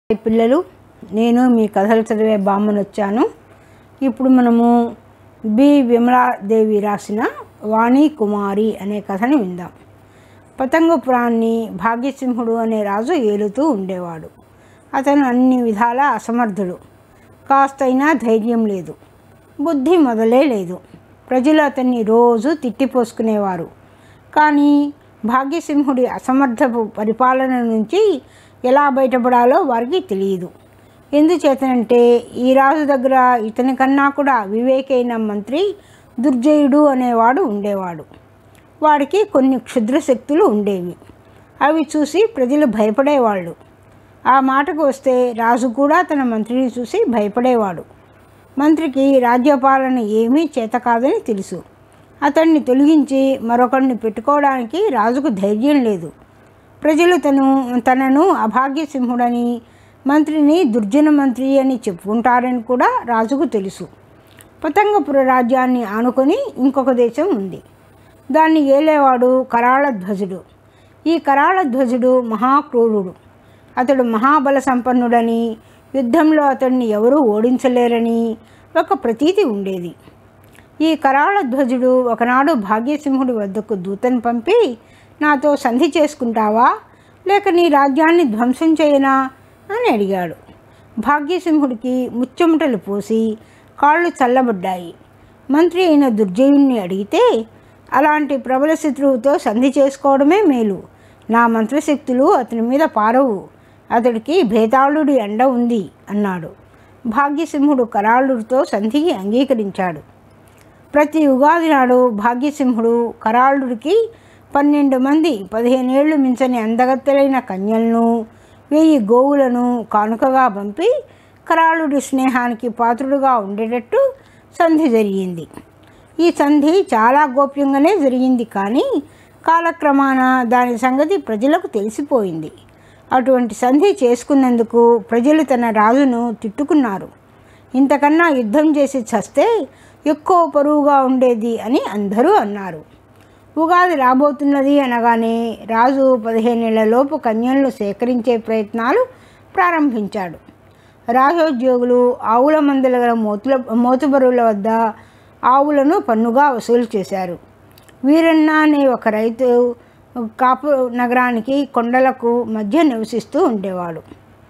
hi పిల్లలు నేను మీ కథలు చదివే బామ్మను వచ్చాను ఇప్పుడు మనము బి విమలాదేవి రాసిన వాణి కుమారి అనే కథని విందాం పతంగపురాన్ని భాగ్యసింహుడు అనే రాజు ఏలుతూ ఉండేవాడు అతను అన్ని విధాల అసమర్థుడు కాస్తైనా ధైర్యం లేదు బుద్ధి మొదలే లేదు ప్రజలు అతన్ని రోజు తిట్టిపోసుకునేవారు కానీ భాగ్యసింహుడి అసమర్థపు పరిపాలన నుంచి ఎలా బయటపడాలో వారికి తెలియదు ఎందుచేతనంటే ఈ రాజు దగ్గర ఇతని కన్నా కూడా వివేకైన మంత్రి దుర్జయుడు అనేవాడు ఉండేవాడు వాడికి కొన్ని క్షుద్ర శక్తులు ఉండేవి అవి చూసి ప్రజలు భయపడేవాళ్ళు ఆ మాటకు వస్తే రాజు కూడా తన మంత్రిని చూసి భయపడేవాడు మంత్రికి రాజ్యపాలన ఏమీ చేత కాదని తెలుసు అతన్ని తొలగించి మరొకరిని పెట్టుకోవడానికి రాజుకు ధైర్యం లేదు ప్రజలు తను తనను అభాగ్యసింహుడని మంత్రిని దుర్జన మంత్రి అని చెప్పుకుంటారని కూడా రాజుకు తెలుసు పతంగపుర రాజ్యాన్ని ఆనుకొని ఇంకొక దేశం ఉంది దాన్ని ఏలేవాడు కరాళ ధ్వజుడు ఈ కరాళ ధ్వజుడు మహాక్రూరుడు అతడు మహాబల సంపన్నుడని యుద్ధంలో అతన్ని ఎవరూ ఓడించలేరని ఒక ప్రతీతి ఉండేది ఈ కరాళ ధ్వజుడు ఒకనాడు భాగ్యసింహుడి వద్దకు దూతను పంపి నాతో సంధి చేసుకుంటావా లేక నీ రాజ్యాన్ని ధ్వంసం చేయనా అని అడిగాడు భాగ్యసింహుడికి ముచ్చెమటలు పోసి కాళ్ళు చల్లబడ్డాయి మంత్రి అయిన దుర్జయుణ్ణి అడిగితే అలాంటి ప్రబల శత్రువుతో సంధి చేసుకోవడమే మేలు నా మంత్రశక్తులు అతని మీద పారవు అతడికి భేతాళుడి అండ ఉంది అన్నాడు భాగ్యసింహుడు కరాళుడితో సంధికి అంగీకరించాడు ప్రతి ఉగాది నాడు భాగ్యసింహుడు కరాళుడికి పన్నెండు మంది పదిహేనేళ్లు మించని అందగత్తెలైన కన్యలను వెయ్యి గోవులను కానుకగా పంపి కరాళుడి స్నేహానికి పాత్రుడుగా ఉండేటట్టు సంధి జరిగింది ఈ సంధి చాలా గోప్యంగానే జరిగింది కానీ కాలక్రమాన దాని సంగతి ప్రజలకు తెలిసిపోయింది అటువంటి సంధి చేసుకున్నందుకు ప్రజలు తన రాజును తిట్టుకున్నారు ఇంతకన్నా యుద్ధం చేసి చస్తే ఎక్కువ పరువుగా ఉండేది అని అందరూ అన్నారు ఉగాది రాబోతున్నది అనగానే రాజు పదిహేనేళ్లలోపు కన్యలను సేకరించే ప్రయత్నాలు ప్రారంభించాడు రాజోద్యోగులు ఆవుల మందల గల మోతుల మోతుబరుల వద్ద ఆవులను పన్నుగా వసూలు చేశారు వీరన్న అనే ఒక రైతు కాపు నగరానికి కొండలకు మధ్య నివసిస్తూ ఉండేవాడు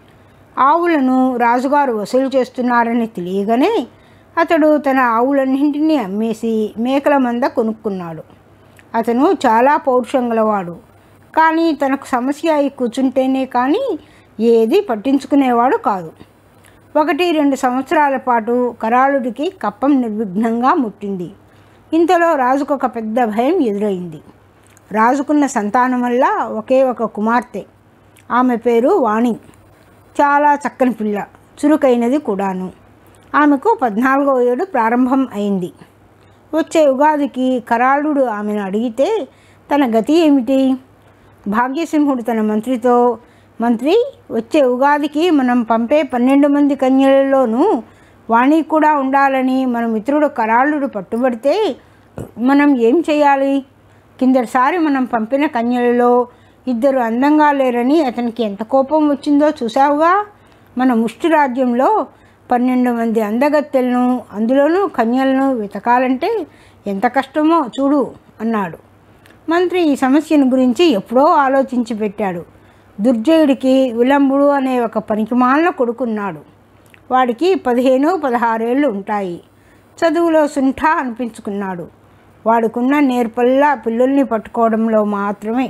ఆవులను రాజుగారు వసూలు చేస్తున్నారని తెలియగానే అతడు తన ఆవులన్నింటినీ అమ్మేసి మేకల మంద కొనుక్కున్నాడు అతను చాలా పౌరుషం గలవాడు కానీ తనకు సమస్య అయి కూర్చుంటేనే కానీ ఏది పట్టించుకునేవాడు కాదు ఒకటి రెండు సంవత్సరాల పాటు కరాళుడికి కప్పం నిర్విఘ్నంగా ముట్టింది ఇంతలో రాజుకు ఒక పెద్ద భయం ఎదురైంది రాజుకున్న సంతానం వల్ల ఒకే ఒక కుమార్తె ఆమె పేరు వాణి చాలా చక్కని పిల్ల చురుకైనది కూడాను ఆమెకు పద్నాలుగో ఏడు ప్రారంభం అయింది వచ్చే ఉగాదికి కరాళుడు ఆమెను అడిగితే తన గతి ఏమిటి భాగ్యసింహుడు తన మంత్రితో మంత్రి వచ్చే ఉగాదికి మనం పంపే పన్నెండు మంది కన్యలలోనూ వాణి కూడా ఉండాలని మన మిత్రుడు కరాళుడు పట్టుబడితే మనం ఏం చేయాలి కిందటిసారి మనం పంపిన కన్యలలో ఇద్దరు అందంగా లేరని అతనికి ఎంత కోపం వచ్చిందో చూసావుగా మన ముష్టి రాజ్యంలో పన్నెండు మంది అందగత్తెలను అందులోనూ కన్యలను వెతకాలంటే ఎంత కష్టమో చూడు అన్నాడు మంత్రి ఈ సమస్యను గురించి ఎప్పుడో ఆలోచించి పెట్టాడు దుర్జయుడికి విలంబుడు అనే ఒక పనికిమాలిన కొడుకున్నాడు వాడికి పదిహేను పదహారేళ్ళు ఉంటాయి చదువులో సుంఠ అనిపించుకున్నాడు వాడుకున్న నేర్పల్లా పిల్లుల్ని పట్టుకోవడంలో మాత్రమే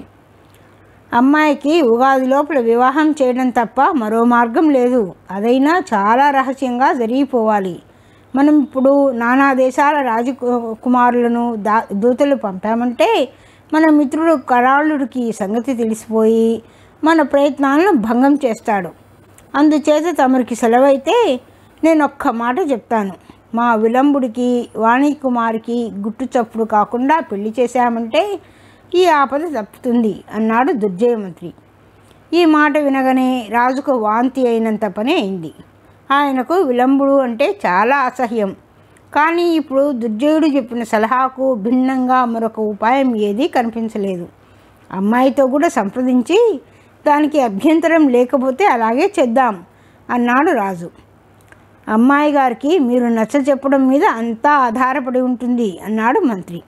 అమ్మాయికి ఉగాది లోపల వివాహం చేయడం తప్ప మరో మార్గం లేదు అదైనా చాలా రహస్యంగా జరిగిపోవాలి మనం ఇప్పుడు నానా దేశాల రాజకుమారులను దా దూతలు పంపామంటే మన మిత్రుడు కరాళుడికి ఈ సంగతి తెలిసిపోయి మన ప్రయత్నాలను భంగం చేస్తాడు అందుచేత తమరికి సెలవైతే నేను ఒక్క మాట చెప్తాను మా విలంబుడికి వాణికుమారికి గుట్టు చప్పుడు కాకుండా పెళ్లి చేశామంటే ఈ ఆపద తప్పుతుంది అన్నాడు దుర్జయ మంత్రి ఈ మాట వినగానే రాజుకు వాంతి అయినంత పని అయింది ఆయనకు విలంబుడు అంటే చాలా అసహ్యం కానీ ఇప్పుడు దుర్జయుడు చెప్పిన సలహాకు భిన్నంగా మరొక ఉపాయం ఏదీ కనిపించలేదు అమ్మాయితో కూడా సంప్రదించి దానికి అభ్యంతరం లేకపోతే అలాగే చేద్దాం అన్నాడు రాజు అమ్మాయి గారికి మీరు నచ్చ చెప్పడం మీద అంతా ఆధారపడి ఉంటుంది అన్నాడు మంత్రి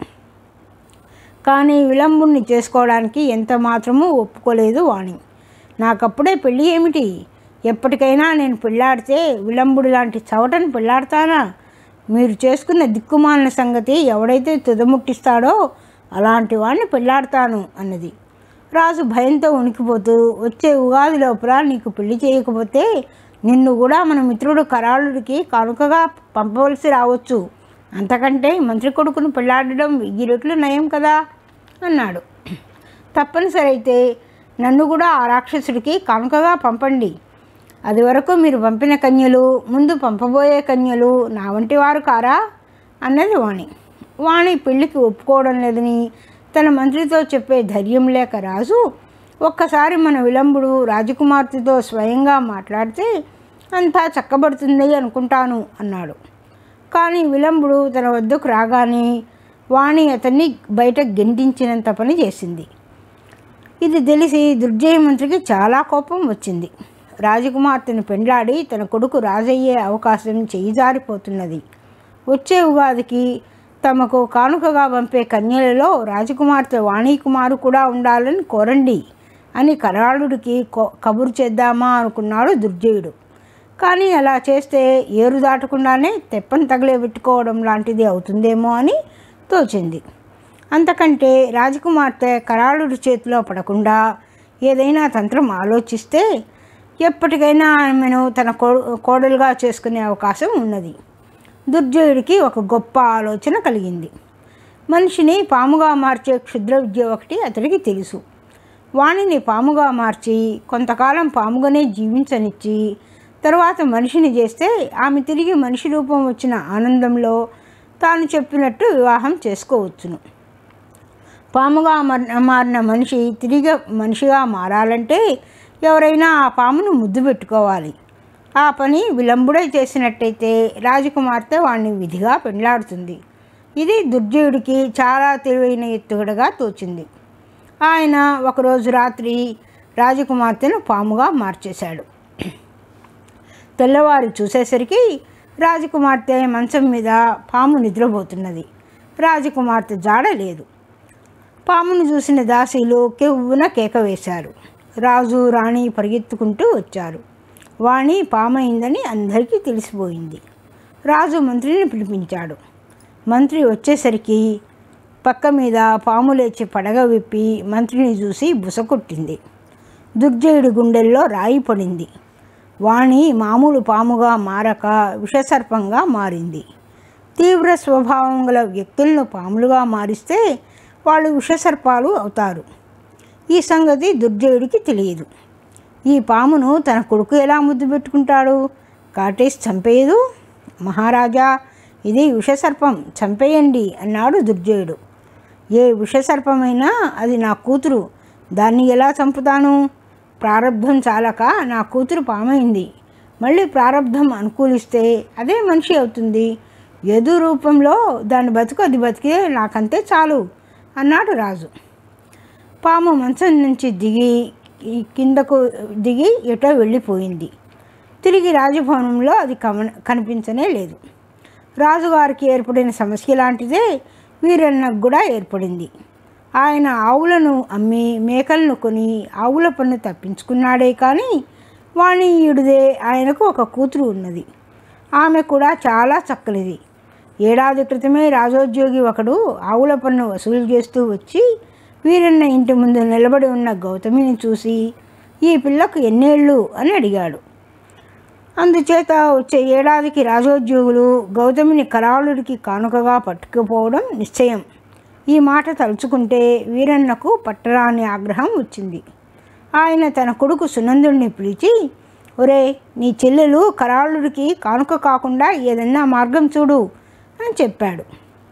కానీ విలంబుణ్ణి చేసుకోవడానికి ఎంత మాత్రమూ ఒప్పుకోలేదు వాణి నాకప్పుడే పెళ్ళి ఏమిటి ఎప్పటికైనా నేను పెళ్ళాడితే విలంబుడు లాంటి చవటను పెళ్ళాడతానా మీరు చేసుకున్న దిక్కుమాలిన సంగతి ఎవడైతే తుదముట్టిస్తాడో అలాంటి వాడిని పెళ్ళాడతాను అన్నది రాజు భయంతో వణికిపోతూ వచ్చే ఉగాది లోపల నీకు పెళ్లి చేయకపోతే నిన్ను కూడా మన మిత్రుడు కరాళుడికి కానుకగా పంపవలసి రావచ్చు అంతకంటే మంత్రి కొడుకును పెళ్ళాడడం వెయ్యి రెట్లు నయం కదా అన్నాడు తప్పనిసరి అయితే నన్ను కూడా ఆ రాక్షసుడికి కానుకగా పంపండి అది వరకు మీరు పంపిన కన్యలు ముందు పంపబోయే కన్యలు నా వంటి వారు కారా అన్నది వాణి వాణి పెళ్లికి ఒప్పుకోవడం లేదని తన మంత్రితో చెప్పే ధైర్యం లేక రాజు ఒక్కసారి మన విలంబుడు రాజకుమార్తెతో స్వయంగా మాట్లాడితే అంతా చక్కబడుతుంది అనుకుంటాను అన్నాడు కానీ విలంబుడు తన వద్దకు రాగానే వాణి అతన్ని బయట గెంటించినంత పని చేసింది ఇది తెలిసి దుర్జయ మంత్రికి చాలా కోపం వచ్చింది రాజకుమార్తెను పెండ్లాడి తన కొడుకు రాజయ్యే అవకాశం చేయిజారిపోతున్నది వచ్చే ఉగాదికి తమకు కానుకగా పంపే కన్యలలో రాజకుమార్తె వాణీకుమారు కూడా ఉండాలని కోరండి అని కరాళుడికి కొ- కబురు చేద్దామా అనుకున్నాడు దుర్జయుడు కానీ అలా చేస్తే ఏరు దాటకుండానే తెప్పని తగిలే పెట్టుకోవడం లాంటిది అవుతుందేమో అని తోచింది అంతకంటే రాజకుమార్తె కరాళుడి చేతిలో పడకుండా ఏదైనా తంత్రం ఆలోచిస్తే ఎప్పటికైనా ఆమెను తన కో కోడలుగా చేసుకునే అవకాశం ఉన్నది దుర్జయుడికి ఒక గొప్ప ఆలోచన కలిగింది మనిషిని పాముగా మార్చే క్షుద్ర విద్య ఒకటి అతడికి తెలుసు వాణిని పాముగా మార్చి కొంతకాలం పాముగానే జీవించనిచ్చి తర్వాత మనిషిని చేస్తే ఆమె తిరిగి మనిషి రూపం వచ్చిన ఆనందంలో తాను చెప్పినట్టు వివాహం చేసుకోవచ్చును పాముగా మర్- మారిన మనిషి తిరిగి మనిషిగా మారాలంటే ఎవరైనా ఆ పామును ముద్దు పెట్టుకోవాలి ఆ పని విలంబుడై చేసినట్టయితే రాజకుమార్తె వాణ్ణి విధిగా పెండ్లాడుతుంది ఇది దుర్జయుడికి చాలా తెలివైన ఎత్తుగడగా తోచింది ఆయన ఒకరోజు రాత్రి రాజకుమార్తెను పాముగా మార్చేశాడు తెల్లవారి చూసేసరికి రాజకుమార్తె మంచం మీద పాము నిద్రపోతున్నది రాజకుమార్తె జాడ లేదు పామును చూసిన దాసీలు కెవ్వున కేక వేశారు రాజు రాణి పరిగెత్తుకుంటూ వచ్చారు వాణి పామైందని అందరికీ తెలిసిపోయింది రాజు మంత్రిని పిలిపించాడు మంత్రి వచ్చేసరికి పక్క మీద పాము లేచి పడగ విప్పి మంత్రిని చూసి బుసకొట్టింది దుర్జయుడి గుండెల్లో రాయి పడింది వాణి మామూలు పాముగా మారక విషసర్పంగా మారింది తీవ్ర స్వభావం గల వ్యక్తులను పాములుగా మారిస్తే వాళ్ళు విషసర్పాలు అవుతారు ఈ సంగతి దుర్జయుడికి తెలియదు ఈ పామును తన కొడుకు ఎలా ముద్దు పెట్టుకుంటాడు కాటేసి చంపేయదు మహారాజా ఇది విషసర్పం చంపేయండి అన్నాడు దుర్జయుడు ఏ విషసర్పమైనా అది నా కూతురు దాన్ని ఎలా చంపుతాను ప్రారంధం చాలక నా కూతురు పామైంది మళ్ళీ ప్రారంధం అనుకూలిస్తే అదే మనిషి అవుతుంది ఎదు రూపంలో దాని బతుకు అది బతికే నాకంతే చాలు అన్నాడు రాజు పాము మంచం నుంచి దిగి ఈ కిందకు దిగి ఎటో వెళ్ళిపోయింది తిరిగి రాజభవనంలో అది కమ కనిపించనే లేదు రాజుగారికి ఏర్పడిన సమస్య లాంటిదే వీరన్నకు కూడా ఏర్పడింది ఆయన ఆవులను అమ్మి మేకలను కొని ఆవుల పన్ను తప్పించుకున్నాడే కానీ వాణీయుడిదే ఆయనకు ఒక కూతురు ఉన్నది ఆమె కూడా చాలా చక్కనిది ఏడాది క్రితమే రాజోద్యోగి ఒకడు ఆవుల పన్ను వసూలు చేస్తూ వచ్చి వీరన్న ఇంటి ముందు నిలబడి ఉన్న గౌతమిని చూసి ఈ పిల్లకు ఎన్నేళ్ళు అని అడిగాడు అందుచేత వచ్చే ఏడాదికి రాజోద్యోగులు గౌతమిని కరాళుడికి కానుకగా పట్టుకుపోవడం నిశ్చయం ఈ మాట తలుచుకుంటే వీరన్నకు పట్టరాని ఆగ్రహం వచ్చింది ఆయన తన కొడుకు సునందుడిని పిలిచి ఒరే నీ చెల్లెలు కరాళుడికి కానుక కాకుండా ఏదన్నా మార్గం చూడు అని చెప్పాడు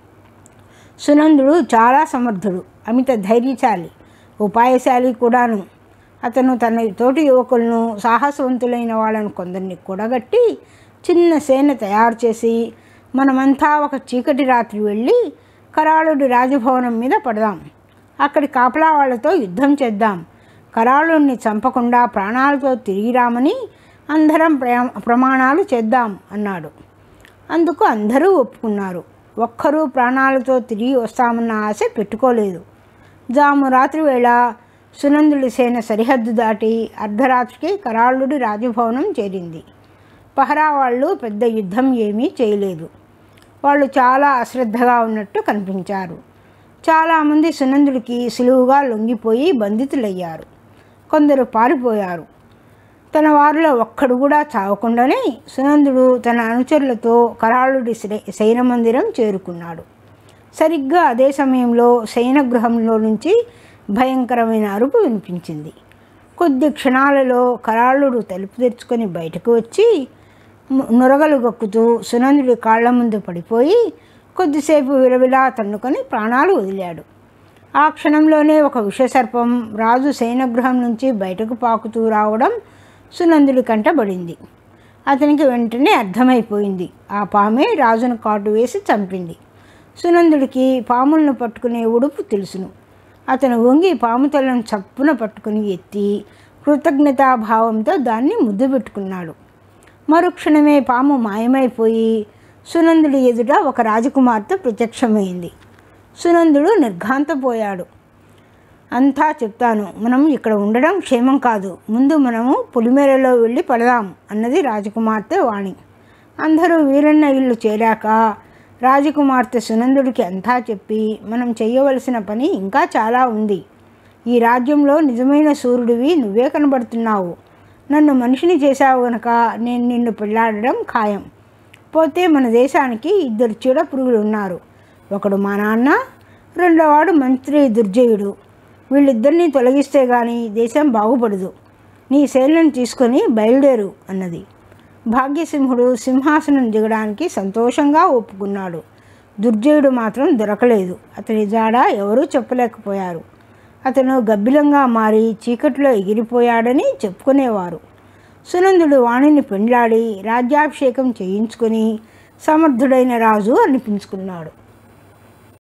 సునందుడు చాలా సమర్థుడు అమిత ధైర్యశాలి ఉపాయశాలి కూడాను అతను తన తోటి యువకులను సాహసవంతులైన వాళ్ళను కొందరిని కూడగట్టి చిన్న సేన తయారు చేసి మనమంతా ఒక చీకటి రాత్రి వెళ్ళి కరాళుడి రాజభవనం మీద పడదాం అక్కడి కాపలా వాళ్ళతో యుద్ధం చేద్దాం కరాళుడిని చంపకుండా ప్రాణాలతో తిరిగి రామని అందరం ప్రయా ప్రమాణాలు చేద్దాం అన్నాడు అందుకు అందరూ ఒప్పుకున్నారు ఒక్కరూ ప్రాణాలతో తిరిగి వస్తామన్న ఆశ పెట్టుకోలేదు జాము రాత్రి వేళ సునందుడి సేన సరిహద్దు దాటి అర్ధరాత్రికి కరాళుడి రాజభవనం చేరింది పహరా వాళ్ళు పెద్ద యుద్ధం ఏమీ చేయలేదు వాళ్ళు చాలా అశ్రద్ధగా ఉన్నట్టు కనిపించారు చాలామంది సునందుడికి సులువుగా లొంగిపోయి బంధితులయ్యారు కొందరు పారిపోయారు తన వారిలో ఒక్కడు కూడా చావకుండానే సునందుడు తన అనుచరులతో కరాళుడి శయన మందిరం చేరుకున్నాడు సరిగ్గా అదే సమయంలో శయనగృహంలో నుంచి భయంకరమైన అరుపు వినిపించింది కొద్ది క్షణాలలో కరాళుడు తలుపు తెరుచుకొని బయటకు వచ్చి ము- నురగలు గక్కుతూ సునందుడి కాళ్ళ ముందు పడిపోయి కొద్దిసేపు విలవిలా తన్నుకొని ప్రాణాలు వదిలాడు ఆ క్షణంలోనే ఒక విషసర్పం రాజు శయనగృహం నుంచి బయటకు పాకుతూ రావడం సునందుడి కంటబడింది అతనికి వెంటనే అర్థమైపోయింది ఆ పామే రాజును కాటు వేసి చంపింది సునందుడికి పాములను పట్టుకునే ఉడుపు తెలుసును అతను వంగి పాము తలను చప్పున పట్టుకుని ఎత్తి కృతజ్ఞతాభావంతో దాన్ని ముద్దు పెట్టుకున్నాడు మరుక్షణమే పాము మాయమైపోయి సునందుడి ఎదుట ఒక రాజకుమార్తె ప్రత్యక్షమైంది సునందుడు నిర్ఘాంతపోయాడు అంతా చెప్తాను మనం ఇక్కడ ఉండడం క్షేమం కాదు ముందు మనము పులిమేరలో వెళ్ళి పడదాం అన్నది రాజకుమార్తె వాణి అందరూ వీరన్న ఇల్లు చేరాక రాజకుమార్తె సునందుడికి అంతా చెప్పి మనం చేయవలసిన పని ఇంకా చాలా ఉంది ఈ రాజ్యంలో నిజమైన సూర్యుడివి నువ్వే కనబడుతున్నావు నన్ను మనిషిని చేశావు గనక నేను నిన్ను పెళ్ళాడడం ఖాయం పోతే మన దేశానికి ఇద్దరు చీడ పురుగులు ఉన్నారు ఒకడు మా నాన్న రెండోవాడు మంత్రి దుర్జయుడు వీళ్ళిద్దరినీ తొలగిస్తే గాని దేశం బాగుపడదు నీ శైలను తీసుకొని బయలుదేరు అన్నది భాగ్యసింహుడు సింహాసనం దిగడానికి సంతోషంగా ఒప్పుకున్నాడు దుర్జయుడు మాత్రం దొరకలేదు అతని జాడ ఎవరూ చెప్పలేకపోయారు అతను గబ్బిలంగా మారి చీకట్లో ఎగిరిపోయాడని చెప్పుకునేవారు సునందుడు వాణిని పెండ్లాడి రాజ్యాభిషేకం చేయించుకొని సమర్థుడైన రాజు అనిపించుకున్నాడు